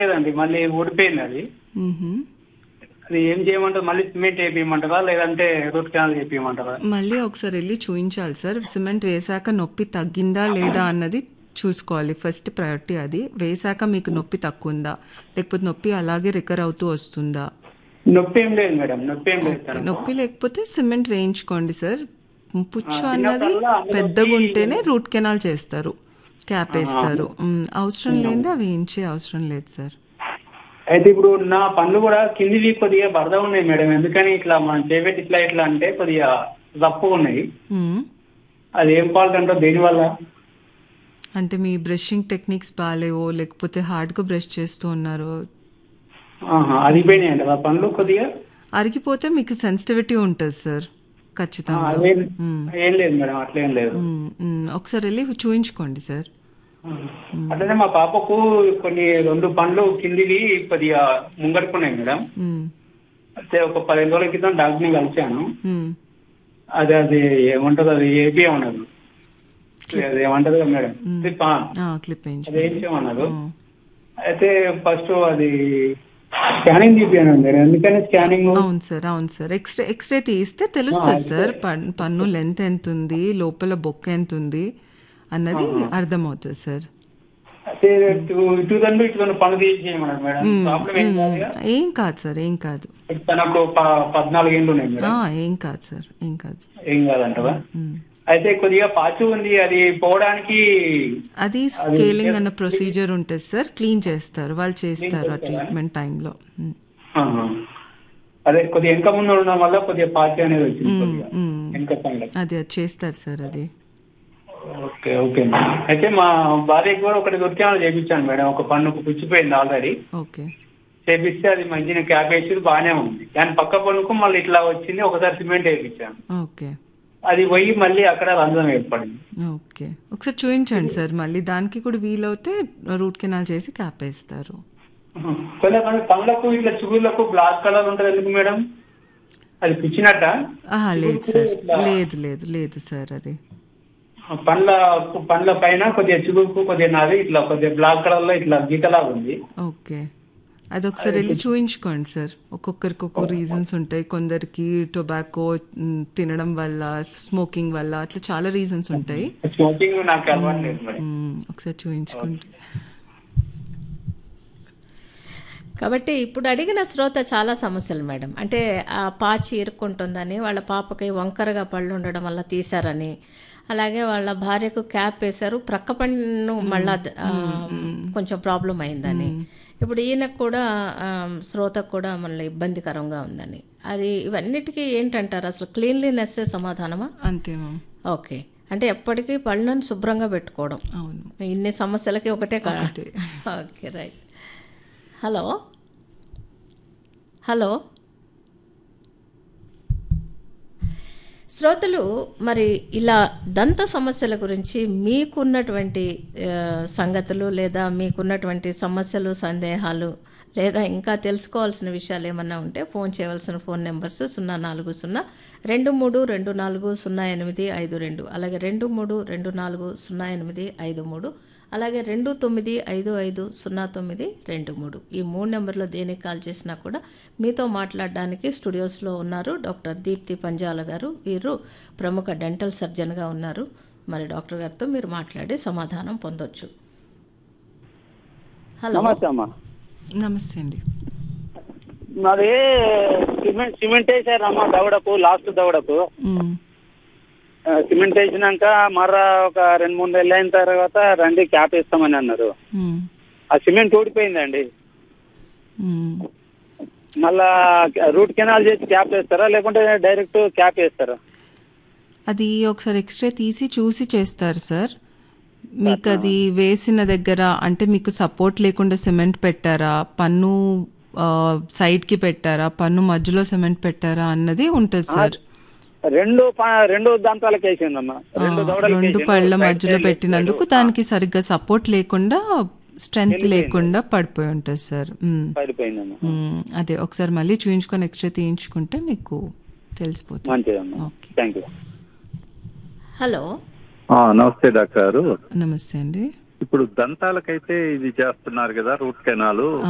లేదండి మళ్ళీ ఊడిపోయింది అది మ్మ్హ. అది ఏం చేయమంటారు మళ్ళీ సిమెంట్ వేపించమంటారా లేదంటే రూట్ కెనాల్ చేపించమంటారా మళ్ళీ ఒకసారి వెళ్ళి చూయించాలి సార్ సిమెంట్ వేసాక నొప్పి తగ్గిందా లేదా అన్నది చూసుకోవాలి ఫస్ట్ ప్రయారిటీ అది వేసాక మీకు నొప్పి తక్కువ ఉందా లేకపోతే నొప్పి అలాగే రికర్ అవుతూ వస్తుందా నొప్పి ఏం లేదు మేడం నొప్పి ఏం లేదు సార్ నొప్పి లేకపోతే సిమెంట్ వేయించుకోండి సార్ పుచ్చు ఆ, అన్నది చిన్నప్పుడల్లా అందులోకి- పెద్దగా ఉంటేనే రూట్ కెనాల్ చేస్తారు క్యాప్ వేస్తారు మ్, అవసరం లేనిది అవి వేయించే అవసరం లేదు సార్ అయితే ఇప్పుడు నా పనులు కూడా కిందివి కొద్దిగా బరద ఉన్నాయి మేడం ఎందుకని ఇట్లా మనం చేపెట్టి ఇట్లా ఇట్లా అంటే కొద్దిగా రప్పుగా ఉన్నాయి మ్, అది ఏం ఫాల్ట్ అంటారు దేనివల్ల అంటే మీ బ్రషింగ్ టెక్నిక్స్ బాగాలేవో లేకపోతే హార్డ్గా బ్రష్ చేస్తూ ఉన్నారో ఆహా, అది పోయినాయి అంట ఆ పనులు కొద్దిగా అరిగిపోతే మీకు సెన్సిటివిటీ ఉంటుంది సార్ ఆ, ఖచ్చితంగా అదేం మ్, ఏం లేదు మేడం అట్లా ఏం లేదు మ్, మ్, ఒకసారి వెళ్ళి చూయించుకోండి సార్ అట్లనే మా పాపకు కొన్ని రెండు పండ్లు కిందివి కొద్దిగా ముంగడుకున్నాయి మేడం మ్, అయితే ఒక పదిహేను రోజుల క్రితం డాక్టర్ని కలిశాను మ్, అది అది ఏమంటది అది ఏపీ ఉన్నది అది ఏమంటది కదా మేడం స్లిప్ ఆ, ఆ, క్లిప్ వేయించు అది ఏం చేయమన్నారు ఆ. అయితే ఫస్ట్ అది స్కానింగ్ తీపియాను మేడం ఎందుకని స్కానింగ్ అవును సార్ అవును సార్ ఎక్స్రే ఎక్స్రే తీస్తే తెలుస్తుంది సార్ పన్- పన్ను లెంత్ ఎంత ఉంది లోపల బొక్క ఎంత ఉంది అన్నది అర్థమవుతుంది సార్ అయితే ఇటు ఇటు రెండు ఇటు రెండు పనులు తీసేయమన్నారు మేడం ప్రాబ్లం ఏం కాదు కదా? ఏం కాదు సార్ ఏం కాదు తనకు ప- పద్నాలుగు ఏళ్ళు ఉన్నాయి మేడం ఆ, ఏం కాదు సార్ ఏం కాదు ఏం కాదంటవా మ్. అయితే కొద్దిగా పాచు ఉంది అది పోవడానికి అది స్కేలింగ్ అన్న ప్రొసీజర్ ఉంటుంది సార్ క్లీన్ చేస్తారు వాళ్ళు చేస్తారు ఆ ట్రీట్మెంట్ టైంలో ఆహా. అదే కొద్దిగా వెనక ముందు ఉండడం వల్ల కొద్దిగా పాచి అనేది వచ్చింది కొద్దిగా వెనక పనులు అది అది చేస్తారు సార్ అది ఓకే ఓకే మేడం అయితే మా భార్యకి కూడా ఒకటి దొరికామని చేయించాను మేడం ఒక పన్నుకు పుచ్చిపోయింది ఆల్రెడీ ఓకే చేపిస్తే అది మంచిగా క్యాప్ వేసి బాగానే ఉంది దాని పక్క పన్నుకు మళ్ళీ ఇట్లా వచ్చింది ఒకసారి సిమెంట్ వేయించాను ఓకే అది పోయి మళ్ళీ అక్కడ రంధ్రం ఏర్పడింది ఓకే ఒకసారి చూపించండి సార్ మళ్ళీ దానికి కూడా వీలవుతే రూట్ కెనాల్ చేసి క్యాప్ వేస్తారు కొన్ని కొన్ని పనులకు ఇట్లా చిగుళ్ళకు బ్లాక్ కలర్ ఉంటుంది ఎందుకు మేడం అది పిచ్చినట్ట ఆహా, లేదు సార్ లేదు లేదు లేదు సార్ అది పండ్ల పండ్ల పైన కొద్దిగా చిగురుకు కొద్దిగా నాది ఇట్లా కొద్దిగా బ్లాక్ కలర్ లో ఇట్లా గీతలాగా ఉంది ఓకే అది ఒకసారి వెళ్ళి చూయించుకోండి సార్ ఒక్కొక్కరికి ఒక్కొక్క రీజన్స్ ఉంటాయి కొందరికి టొబాకో తినడం వల్ల స్మోకింగ్ వల్ల అట్లా చాలా రీజన్స్ ఉంటాయి స్మోకింగ్ నాకు అలవాటు లేదు మరి మ్, ఒకసారి చూయించుకోండి కాబట్టి ఇప్పుడు అడిగిన శ్రోత చాలా సమస్యలు మేడం అంటే ఆ పాచి ఇరుక్కుంటుందని వాళ్ళ పాపకి వంకరగా పళ్ళు ఉండడం వల్ల తీశారని అలాగే వాళ్ళ భార్యకు క్యాప్ వేశారు ప్రక్క పన్ను మళ్ళా ఆ, కొంచెం ప్రాబ్లం అయిందని ఇప్పుడు ఈయనకు కూడా ఆ, శ్రోతకు కూడా మళ్ళీ ఇబ్బందికరంగా ఉందని అది ఇవన్నిటికీ ఏంటంటారు అసలు క్లీన్లీనెస్ సమాధానమా అంతే మ్యామ్ ఓకే అంటే ఎప్పటికీ పళ్ళను శుభ్రంగా పెట్టుకోవడం అవును ఇన్ని సమస్యలకి ఒకటే కాదు ఒకటే. ఓకే రైట్ హలో హలో శ్రోతలు మరి ఇలా దంత సమస్యల గురించి మీకున్నటువంటి ఆ, సంగతులు లేదా మీకున్నటువంటి సమస్యలు సందేహాలు లేదా ఇంకా తెలుసుకోవాల్సిన విషయాలు ఏమన్నా ఉంటే ఫోన్ చేయవలసిన ఫోన్ నెంబర్స్ సున్నా నాలుగు సున్నా రెండు మూడు రెండు నాలుగు సున్నా ఎనిమిది ఐదు రెండు అలాగే రెండు మూడు రెండు నాలుగు సున్నా ఎనిమిది ఐదు మూడు అలాగే రెండు తొమ్మిది ఐదు ఐదు సున్నా తొమ్మిది రెండు మూడు ఈ మూడు నెంబర్లో దేనికి కాల్ చేసినా కూడా మీతో మాట్లాడడానికి స్టూడియోస్లో ఉన్నారు డాక్టర్ దీప్తి పంజాల గారు వీరు ప్రముఖ డెంటల్ సర్జన్గా ఉన్నారు మరి డాక్టర్ గారితో మీరు మాట్లాడి సమాధానం పొందొచ్చు హలో నమస్తే అమ్మా నమస్తే అండి నాది సిమెంట్ సిమెంట్ వేసారమ్మా దవడకు లాస్ట్ దవడకు మ్, ఆ, సిమెంట్ వేసినాక మర్రా ఒక రెండు మూడు నెలలు అయిన తర్వాత రండి క్యాప్ ఇస్తామని అన్నారు మ్, ఆ సిమెంట్ ఊడిపోయిందండి మ్. మళ్ళా రూట్ కెనాల్ చేసి క్యాప్ వేస్తారా లేకుంటే డైరెక్ట్ క్యాప్ వేస్తారా అది ఒకసారి ఎక్స్రే తీసి చూసి చేస్తారు సార్ మీకు అది వేసిన దగ్గర అంటే మీకు సపోర్ట్ లేకుండా సిమెంట్ పెట్టారా పన్ను ఆ, side కి పెట్టారా పన్ను మధ్యలో సిమెంట్ పెట్టారా అన్నది ఉంటుంది సార్ రెండు ప- రెండు దంతాలకు వేసిందమ్మా రెండు దవడలకు రెండు వేసింది. పళ్ళ Right మధ్యలో side, పెట్టినందుకు left side. దానికి సరిగ్గా సపోర్ట్ లేకుండా స్ట్రెంగ్త్ లేకుండా పడిపోయి ఉంటుంది సార్ మ్, పడిపోయిందమ్మా మ్, అదే ఒకసారి మళ్ళీ చూయించుకొని ఎక్స్రే తీయించుకుంటే మీకు తెలిసిపోతుంది మంచిదమ్మా ఓకే థ్యాంక్ యూ హలో ఆ, నమస్తే డాక్టర్ గారు నమస్తే అండి ఇప్పుడు దంతాలకైతే ఇది చేస్తున్నారు కదా రూట్ కెనాల్